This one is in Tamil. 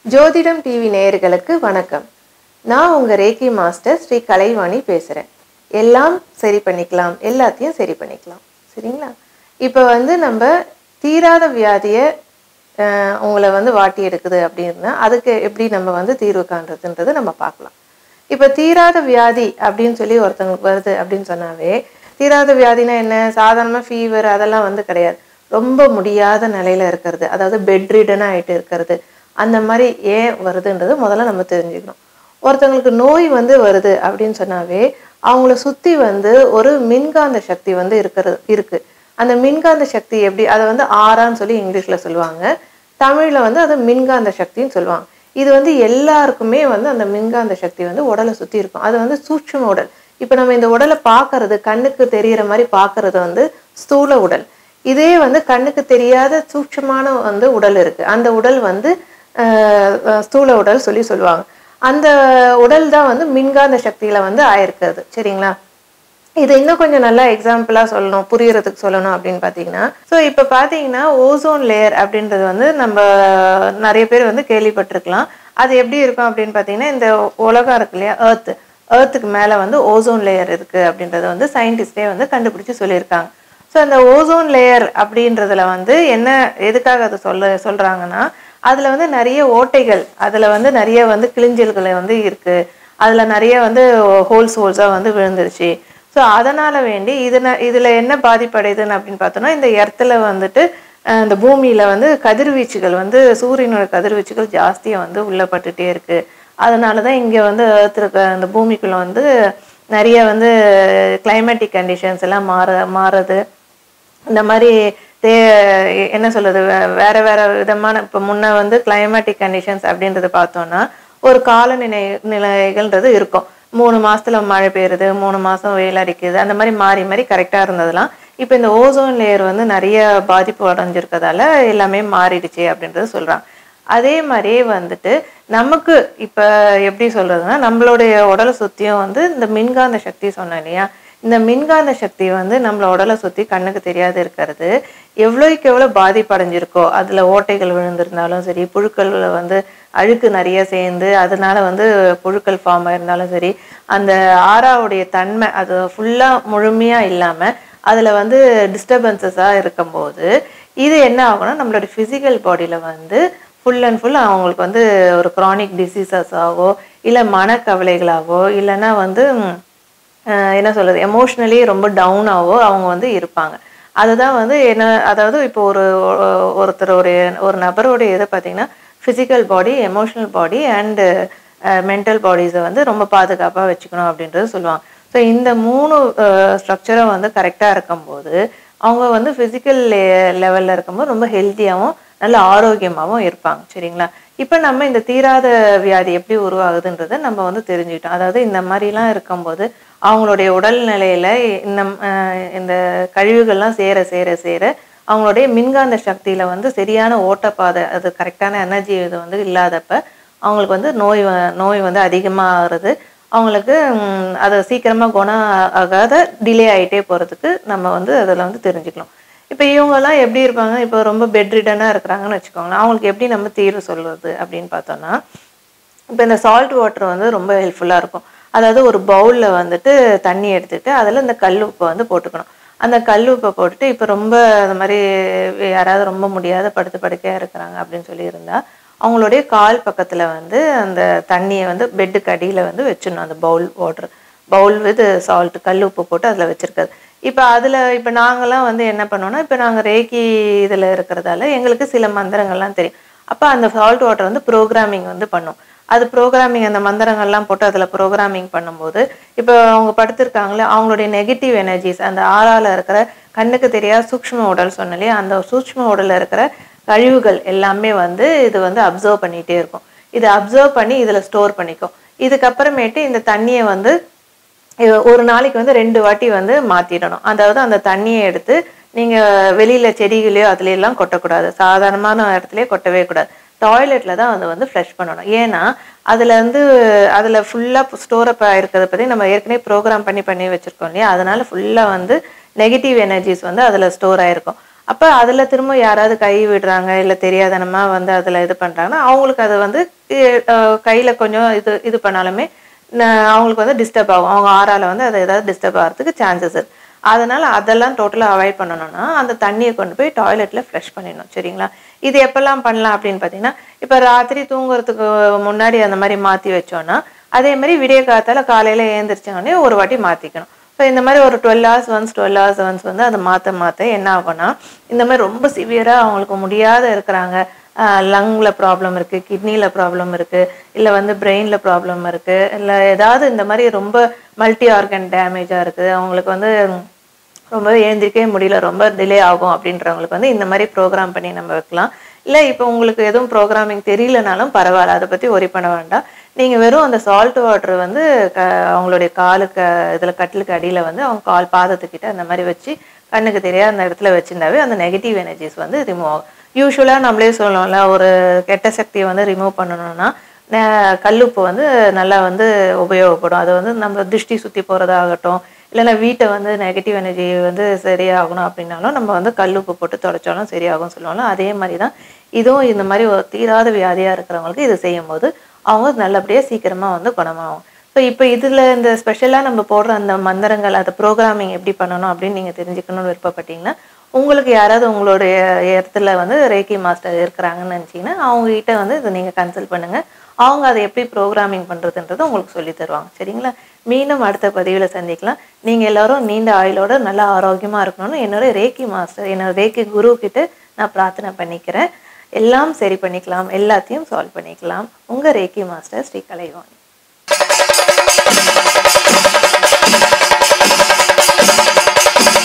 ஜோதிடம் டிவி நேயர்களுக்கு வணக்கம் நான் உங்க ரேக்கி மாஸ்டர் ஸ்ரீ கலைவாணி பேசுறேன் எல்லாம் சரி பண்ணிக்கலாம் எல்லாத்தையும் சரி பண்ணிக்கலாம் சரிங்களா இப்போ வந்து நம்ம தீராத வியாதியை அஹ், உங்களை வந்து வாட்டி எடுக்குது அப்படின்னா அதுக்கு எப்படி நம்ம வந்து தீர்வு காண்றதுன்றது நம்ம பார்க்கலாம் இப்போ தீராத வியாதி அப்படின்னு சொல்லி ஒருத்தவங்களுக்கு வருது அப்படின்னு சொன்னாவே தீராத வியாதினா என்ன சாதாரணமாக ஃபீவர் அதெல்லாம் வந்து கிடையாது ரொம்ப முடியாத நிலையில இருக்கிறது அதாவது பெட் ரிடனாக ஆகிட்டு இருக்கிறது அந்த மாதிரி ஏன் வருதுன்றது முதல்ல நம்ம தெரிஞ்சுக்கணும் ஒருத்தவங்களுக்கு நோய் வந்து வருது அப்படின்னு சொன்னாவே அவங்கள சுற்றி வந்து ஒரு மின்காந்த சக்தி வந்து இருக்கிறது இருக்கு அந்த மின்காந்த சக்தி எப்படி அதை வந்து ஆறான்னு சொல்லி இங்கிலீஷில் சொல்லுவாங்க தமிழில் வந்து அது மின்காந்த சக்தின்னு சொல்லுவாங்க இது வந்து எல்லாருக்குமே வந்து அந்த மின்காந்த சக்தி வந்து உடலை சுற்றி இருக்கும் அது வந்து சூட்சும உடல் இப்போ நம்ம இந்த உடலை பார்க்கறது கண்ணுக்கு தெரியிற மாதிரி பார்க்கறது வந்து ஸ்தூல உடல் இதே வந்து கண்ணுக்கு தெரியாத சூட்சமான வந்து உடல் இருக்கு அந்த உடல் வந்து ஆஹ், ஆஹ், ஸ்தூல உடல் சொல்லி சொல்லுவாங்க அந்த உடல் தான் வந்து மின்காந்த சக்தியில வந்து ஆயிருக்கிறது சரிங்களா இது இன்னும் கொஞ்சம் நல்லா எக்ஸாம்பிளாக சொல்லணும் புரியறதுக்கு சொல்லணும் அப்படின்னு பார்த்தீங்கன்னா ஸோ இப்போ பார்த்தீங்கன்னா ஓசோன் லேயர் அப்படின்றது வந்து நம்ம நிறைய பேர் வந்து கேள்விப்பட்டிருக்கலாம் அது எப்படி இருக்கும் அப்படின்னு பார்த்தீங்கன்னா இந்த உலகம் இருக்கு இல்லையா ஏர்த் ஏர்த்துக்கு மேலே வந்து ஓசோன் லேயர் இருக்குது அப்படின்றத வந்து சயின்டிஸ்டே வந்து கண்டுபிடிச்சு சொல்லியிருக்காங்க ஸோ அந்த ஓசோன் லேயர் அப்படின்றதுல வந்து என்ன எதுக்காக அதை சொல்ல சொல்கிறாங்கன்னா அதில் வந்து நிறைய ஓட்டைகள் அதில் வந்து நிறைய வந்து கிளிஞ்சல்கள் வந்து இருக்குது அதில் நிறைய வந்து ஹோல்ஸ் ஹோல்ஸாக வந்து விழுந்துருச்சு ஸோ அதனால் வேண்டி இதில் இதில் என்ன பாதிப்படையுதுன்னு அப்படின்னு பார்த்தோன்னா இந்த இடத்துல வந்துட்டு அஹ், இந்த பூமியில் வந்து கதிர்வீச்சுகள் வந்து சூரியனோட கதிர்வீச்சுகள் ஜாஸ்தியாக வந்து உள்ளப்பட்டுட்டே இருக்குது அதனால தான் இங்கே வந்து earth இருக்க அந்த பூமிக்குள்ளே வந்து நிறைய வந்து கிளைமேட்டிக் கண்டிஷன்ஸ் எல்லாம் மாற மாறுது இந்த மாதிரி தே என்ன சொல்றது வே- வேற வேற விதமான இப்போ முன்ன வந்து கிளைமேட்டிக் கண்டிஷன்ஸ் அப்படின்றது பார்த்தோம்னா ஒரு காலநிலை நிலைகள்ன்றது இருக்கும் மூணு மாசத்துல மழை பெய்யுறது மூணு மாசம் வெயில் அடிக்குது அந்த மாதிரி மாறி மாறி கரெக்டா இருந்ததெல்லாம் இப்போ இந்த ஓசோன் லேயர் வந்து நிறைய பாதிப்பு அடைஞ்சிருக்கதால எல்லாமே மாறிடுச்சு அப்படின்றது சொல்றாங்க அதே மாதிரியே வந்துட்டு நமக்கு இப்போ எப்படி சொல்றதுன்னா நம்மளுடைய உடலை சுத்தியும் வந்து இந்த மின்காந்த சக்தி சொன்னேன் இல்லையா இந்த மின்காந்த சக்தி வந்து நம்மள உடலை சுத்தி கண்ணுக்கு தெரியாது இருக்கிறது எவ்வளோக்கு எவ்வளோ பாதிப்படைஞ்சிருக்கோ அதுல ஓட்டைகள் விழுந்திருந்தாலும் சரி புழுக்கள் வந்து அழுக்கு நிறைய சேர்ந்து அதனால வந்து புழுக்கள் ஃபார்ம் ஆயிருந்தாலும் சரி அந்த ஆறாவுடைய தன்மை அது ஃபுல்லா முழுமையா இல்லாம அதுல வந்து டிஸ்டர்பன்சஸாக இருக்கும்போது இது என்ன ஆகும்னா நம்மளோட ஃபிசிக்கல் பாடியில வந்து ஃபுல் அண்ட் ஃபுல் அவங்களுக்கு வந்து ஒரு க்ரானிக் டிசீசஸ் ஆகோ இல்லை மனக்கவலைகளாகவோ இல்லைன்னா வந்து ம், அஹ் என்ன சொல்றது எமோஷ்னலி ரொம்ப டவுனாவோ அவங்க வந்து இருப்பாங்க அதுதான் வந்து என்ன அதாவது இப்போ ஒரு ஒ- ஒருத்தருடைய ஒரு நபருடைய இதை பார்த்தீங்கன்னா physical body emotional body and mental பாடிஸை வந்து ரொம்ப பாதுகாப்பாக வச்சுக்கணும் அப்படின்றது சொல்லுவாங்க ஸோ இந்த மூணு ஸ்ட்ரக்சரும் வந்து கரெக்டாக இருக்கும்போது அவங்க வந்து ஃபிசிக்கல் லெவலில் இருக்கும்போது ரொம்ப ஹெல்த்தியாகவும் நல்ல ஆரோக்கியமாகவும் இருப்பாங்க சரிங்களா இப்போ நம்ம இந்த தீராத வியாதி எப்படி உருவாகுதுன்றதை நம்ம வந்து தெரிஞ்சுக்கிட்டோம் அதாவது இந்த மாதிரிலாம் இருக்கும்போது அவங்களுடைய உடல்நிலையில இந்த அஹ், இந்த கழிவுகள்லாம் சேர சேர சேர அவங்களுடைய மின்காந்த சக்தியில வந்து சரியான ஓட்டப்பாதை அது கரெக்டான எனர்ஜி இது வந்து இல்லாதப்ப அவங்களுக்கு வந்து நோய் வ- நோய் வந்து அதிகமாகிறது அவங்களுக்கு ம், அது சீக்கிரமா குணம் ஆகாத டிலே ஆயிட்டே போறதுக்கு நம்ம வந்து அதில் வந்து தெரிஞ்சுக்கலாம் இப்போ இவங்கெல்லாம் எப்படி இருப்பாங்க இப்போ ரொம்ப பெட் ரிடனாக இருக்கிறாங்கன்னு வச்சுக்கோங்களேன் அவங்களுக்கு எப்படி நம்ம தீர்வு சொல்றது அப்படின்னு பார்த்தோம்னா இப்போ இந்த சால்ட் வாட்டர் வந்து ரொம்ப ஹெல்ப்ஃபுல்லாக இருக்கும் அதாவது ஒரு பவுலில் வந்துட்டு தண்ணி எடுத்துட்டு அதில் இந்த கல் உப்பை வந்து போட்டுக்கணும் அந்த கல் உப்பை போட்டுட்டு இப்போ ரொம்ப அந்த மாதிரி யாராவது ரொம்ப முடியாத படுத்து படுக்கையாக இருக்கிறாங்க அப்படின்னு சொல்லி இருந்தா அவங்களுடைய கால் பக்கத்தில் வந்து அந்த தண்ணியை வந்து பெட்டுக்கு அடியில் வந்து வச்சிடணும் அந்த bowl water bowl with salt கல் உப்பு போட்டு அதில் வச்சிருக்காது இப்போ அதில் இப்போ நாங்கெல்லாம் வந்து என்ன பண்ணோம்னா இப்போ நாங்கள் ரேக்கி இதில் இருக்கிறதால எங்களுக்கு சில மந்திரங்கள்லாம் தெரியும் அப்போ அந்த சால்ட் வாட்டர் வந்து ப்ரோக்ராமிங் வந்து பண்ணும் அது ப்ரோக்ராமிங் அந்த மந்திரங்கள்லாம் போட்டு அதில் ப்ரோக்ராமிங் பண்ணும்போது இப்போ அவங்க படுத்திருக்காங்களே அவங்களுடைய நெகட்டிவ் எனர்ஜிஸ் அந்த ஆறால இருக்கிற கண்ணுக்கு தெரியாத சூக்ஷ்ம உடல் சொன்னாலே அந்த சூக்ஷ்ம உடல்ல இருக்கிற கழிவுகள் எல்லாமே வந்து இது வந்து அப்சர்வ் பண்ணிகிட்டே இருக்கும் இதை அப்சர்வ் பண்ணி இதில் ஸ்டோர் பண்ணிக்கும் இதுக்கப்புறமேட்டு இந்த தண்ணியை வந்து இது ஒரு நாளைக்கு வந்து ரெண்டு வாட்டி வந்து மாத்திடணும் அதாவது அந்த தண்ணியை எடுத்து நீங்க வெளியில செடிகளையோ அதுல எல்லாம் கொட்டக்கூடாது சாதாரணமான இடத்துலயே கொட்டவே கூடாது டாய்லெட்ல தான் அதை வந்து ஃப்ளஷ் பண்ணணும் ஏன்னா அதுல வந்து அதுல ஃபுல்லா ஸ்டோர் அப் ஆயிருக்கிறத பத்தி நம்ம ஏற்கனவே ப்ரோக்ராம் பண்ணி பண்ணி வச்சிருக்கோம் இல்லையா அதனால ஃபுல்லா வந்து நெகட்டிவ் எனர்ஜிஸ் வந்து அதுல ஸ்டோர் ஆயிருக்கும் அப்போ அதில் திரும்ப யாராவது கை விடுறாங்க இல்லை தெரியாதனமாக வந்து அதில் இது பண்ணுறாங்கன்னா அவங்களுக்கு அது வந்து கையில் கொஞ்சம் இது இது பண்ணாலுமே ந- அவங்களுக்கு வந்து டிஸ்டர்ப் ஆகும் அவங்க ஆறால வந்து அது ஏதாவது டிஸ்டர்ப் ஆகிறதுக்கு சான்சஸ் இருக்கு அதனால அதெல்லாம் டோட்டலாக அவாய்ட் பண்ணணும்னா அந்த தண்ணியை கொண்டு போய் டாய்லெட்டில் ஃப்ளஷ் பண்ணிடணும் சரிங்களா இது எப்பெல்லாம் பண்ணலாம் அப்படின்னு பார்த்தீங்கன்னா இப்போ ராத்திரி தூங்குறதுக்கு முன்னாடி அந்த மாதிரி மாற்றி வச்சோன்னா அதே மாதிரி விடிய காத்தால காலையில் ஏந்திரிச்சோடனே ஒரு வாட்டி மாற்றிக்கணும் ஸோ இந்த மாதிரி ஒரு twelve hours once twelve hours once வந்து அதை மாற்ற மாற்ற என்ன ஆகும்னா இந்த மாதிரி ரொம்ப சிவியராக அவங்களுக்கு முடியாத இருக்கிறாங்க லங்கில் ப்ராப்ளம் இருக்குது கிட்னியில் ப்ராப்ளம் இருக்குது இல்லை வந்து பிரெயினில் ப்ராப்ளம் இருக்குது இல்லை ஏதாவது இந்த மாதிரி ரொம்ப மல்டி ஆர்கன் டேமேஜாக இருக்குது அவங்களுக்கு வந்து ரொம்ப எழுந்திரிக்கவே முடியல ரொம்ப டிலே ஆகும் அப்படின்றவங்களுக்கு வந்து இந்த மாதிரி ப்ரோக்ராம் பண்ணி நம்ம வைக்கலாம் இல்லை இப்போ உங்களுக்கு எதுவும் ப்ரோக்ராமிங் தெரியலனாலும் பரவாயில்ல அதை பற்றி ஒரி பண்ண வேண்டாம் நீங்கள் வெறும் அந்த சால்ட் வாட்டர் வந்து க அவங்களுடைய காலுக்கு இதில் கட்டிலுக்கு அடியில் வந்து அவங்க கால் பாதத்துக்கிட்ட அந்த மாதிரி வச்சு கண்ணுக்கு தெரியாத அந்த இடத்துல வச்சிருந்தாவே அந்த நெகட்டிவ் எனர்ஜிஸ் வந்து ரிமூவ் ஆகும் யூஸ்வலாக நம்மளே சொல்லுவோம்ல ஒரு கெட்ட சக்தியை வந்து ரிமூவ் பண்ணணும்னா ந- கல்லுப்பு வந்து நல்லா வந்து உபயோகப்படும் அது வந்து நம்ம திருஷ்டி சுற்றி போகிறதாகட்டும் இல்லைன்னா வீட்டை வந்து நெகட்டிவ் எனர்ஜி வந்து சரியாகணும் அப்படின்னாலும் நம்ம வந்து கல்லுப்பு போட்டு தொடச்சாலும் சரியாகும் சொல்லுவாங்க அதே மாதிரி தான் இதுவும் இந்த மாதிரி ஒரு தீராத வியாதியாக இருக்கிறவங்களுக்கு இது செய்யும்போது அவங்க நல்லபடியாக சீக்கிரமாக வந்து குணமாகும் ஸோ இப்போ இதில் இந்த ஸ்பெஷலாக நம்ம போடுற அந்த மந்திரங்கள் அதை ப்ரோக்ராமிங் எப்படி பண்ணணும் அப்படின்னு நீங்கள் தெரிஞ்சுக்கணும்னு விருப்பப்பட்டீங்கன்னா உங்களுக்கு யாராவது உங்களுடைய இடத்துல வந்து ரேக்கி மாஸ்டர் இருக்கிறாங்கன்னு நினச்சிங்கன்னா அவங்ககிட்ட வந்து இதை நீங்கள் கன்சல்ட் பண்ணுங்கள் அவங்க அதை எப்படி ப்ரோக்ராமிங் பண்ணுறதுன்றது உங்களுக்கு சொல்லி தருவாங்க சரிங்களா மீண்டும் அடுத்த பதிவில் சந்திக்கலாம் நீங்கள் எல்லாரும் நீண்ட ஆயுளோட நல்லா ஆரோக்கியமாக இருக்கணும்னு என்னோட ரேக்கி மாஸ்டர் என்னோட ரேக்கி குரு கிட்ட நான் பிரார்த்தனை பண்ணிக்கிறேன் எல்லாம் சரி பண்ணிக்கலாம் எல்லாத்தையும் சால்வ் பண்ணிக்கலாம் உங்கள் ரேக்கி மாஸ்டர் ஸ்ரீ கலைவாணி